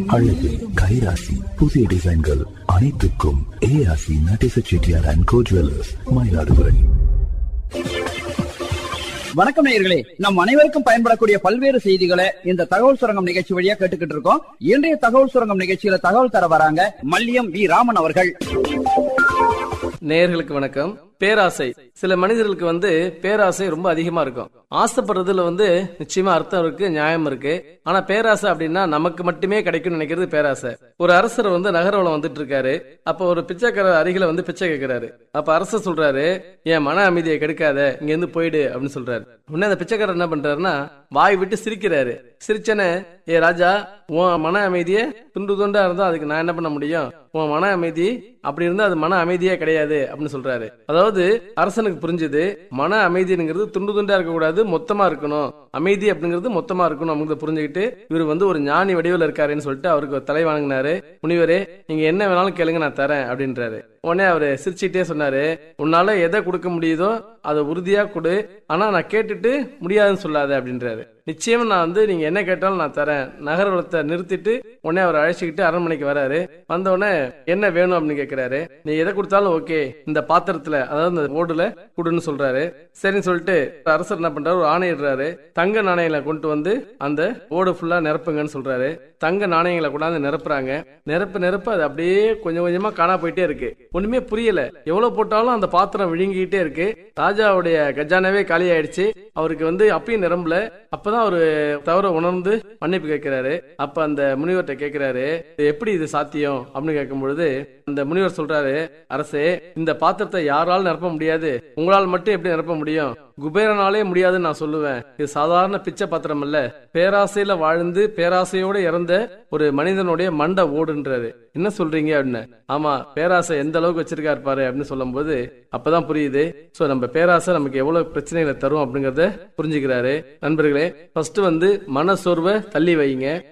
அழகு கைராசி புதிய டிசைன்கள் அனைத்துக்கும் ARC Natesa Chettiar and co jewellers Mayiladuthurai வணக்கம் நேயர்களே நம் அனைவருக்கும் பயன்படக்கூடிய பல்வேறு செய்திகளை இந்த தகவல் சுரங்கம் நிகழ்ச்சி வழியா கேட்டுக்கிட்டு இருக்கோம் இன்றைய தகவல் சுரங்கம் நிகழ்ச்சியில தகவல் தர வராங்க மல்லியம் வி ராமன் அவர்கள் நேயர்களுக்கு வணக்கம் பேராசை சில மனிதர்களுக்கு வந்து பேராசை ரொம்ப அதிகமா இருக்கும் ஆசைப்படுறதுல வந்து நிச்சயமா அர்த்தம் இருக்கு நியாயம் இருக்கு ஆனா பேராசை அப்படின்னா நமக்கு மட்டுமே கிடைக்கும்னு நினைக்கிறது பேராசை ஒரு அரசர் வந்து நகரவளம் வந்துட்டு இருக்காரு அப்ப ஒரு பிச்சைக்கார அருகில வந்து பிச்சை கேட்கிறாரு அப்ப அரசர் சொல்றாரு என் மன அமைதியை கெடுக்காத இங்க இருந்து போயிடு அப்படின்னு சொல்றாரு உடனே அந்த பிச்சைக்காரர் என்ன பண்றாருன்னா வாய் விட்டு சிரிக்கிறாரு சிரிச்சனே ஏ ராஜா உன் மன அமைதியை துண்டு துண்டா இருந்தா அதுக்கு நான் என்ன பண்ண முடியும் உன் மன அமைதி அப்படி இருந்தா அது மன அமைதியே கிடையாது அப்படின்னு சொல்றாரு அதாவது அரசனுக்கு புரிஞ்சுது மன அமைதிங்கிறது துண்டு துண்டா இருக்க கூடாது மொத்தமா இருக்கணும் அமைதி அப்படிங்கிறது மொத்தமா இருக்கணும் அப்படிங்கறத புரிஞ்சுக்கிட்டு இவர் வந்து ஒரு ஞானி வடிவில் இருக்காருன்னு சொல்லிட்டு அவருக்கு ஒரு தலை வணங்கினாரு முனிவரே நீங்க என்ன வேணாலும் கேளுங்க நான் தரேன் அப்படின்றாரு உடனே அவரு சிரிச்சுட்டே சொன்னாரு உன்னால எதை கொடுக்க முடியுதோ அதை உறுதியா கொடு ஆனா நான் கேட்டுட்டு முடியாதுன்னு சொல்லாத அப்படின்றாரு நிச்சயமா நான் வந்து நீங்க என்ன கேட்டாலும் நான் தரேன் நகர்வலத்தை நிறுத்திட்டு உடனே அவர் அழைச்சிக்கிட்டு அரண்மனைக்கு வராரு வந்த உடனே என்ன வேணும் அப்படின்னு கேக்குறாரு நீ எதை கொடுத்தாலும் ஓகே இந்த பாத்திரத்துல அதாவது இந்த ஓடுல குடுன்னு சொல்றாரு சரின்னு சொல்லிட்டு அரசர் என்ன பண்றாரு ஒரு ஆணையிடுறாரு தங்க நாணயங்களை கொண்டு வந்து அந்த ஓடு ஃபுல்லா நிரப்புங்கன்னு சொல்றாரு தங்க நாணயங்களை கொண்டாந்து நிரப்புறாங்க நிரப்ப நிரப்ப அது அப்படியே கொஞ்சம் கொஞ்சமா காணா போயிட்டே இருக்கு ஒண்ணுமே புரியல எவ்வளவு போட்டாலும் அந்த பாத்திரம் விழுங்கிட்டே இருக்கு ராஜாவுடைய கஜானாவே காலி ஆயிடுச்சு அவருக்கு வந்து அப்பயும் நிரம்பல அப்பதான் அவரு தவற உணர்ந்து மன்னிப்பு கேட்கிறாரு அப்ப அந்த முனிவர்கிட்ட கேட்கிறாரு "இது எப்படி இது சாத்தியம் அப்படின்னு கேட்கும் பொழுது அந்த முனிவர் சொல்றாரு அரசே இந்த பாத்திரத்தை யாராலும் நிரப்ப முடியாது உங்களால் மட்டும் எப்படி நிரப்ப முடியும் குபேரனாலே முடியாதுன்னு நான் சொல்லுவேன் இது சாதாரண பிச்சை பாத்திரம் அல்ல பேராசையில வாழ்ந்து பேராசையோட இறந்த ஒரு மனிதனுடைய மண்டை ஓடுன்றாரு என்ன சொல்றீங்க அப்படின்னு ஆமா பேராசை எந்த அளவுக்கு வச்சிருக்காரு பாரு அப்படின்னு சொல்லும் போது அப்பதான் புரியுது சோ நம்ம பேராசை நமக்கு எவ்வளவு பிரச்சனைகளை தரும் அப்படிங்கறத புரிஞ்சுக்கிறாரு நண்பர்களே ஃபர்ஸ்ட் வந்து மன சோர்வை தள்ளி வைங்க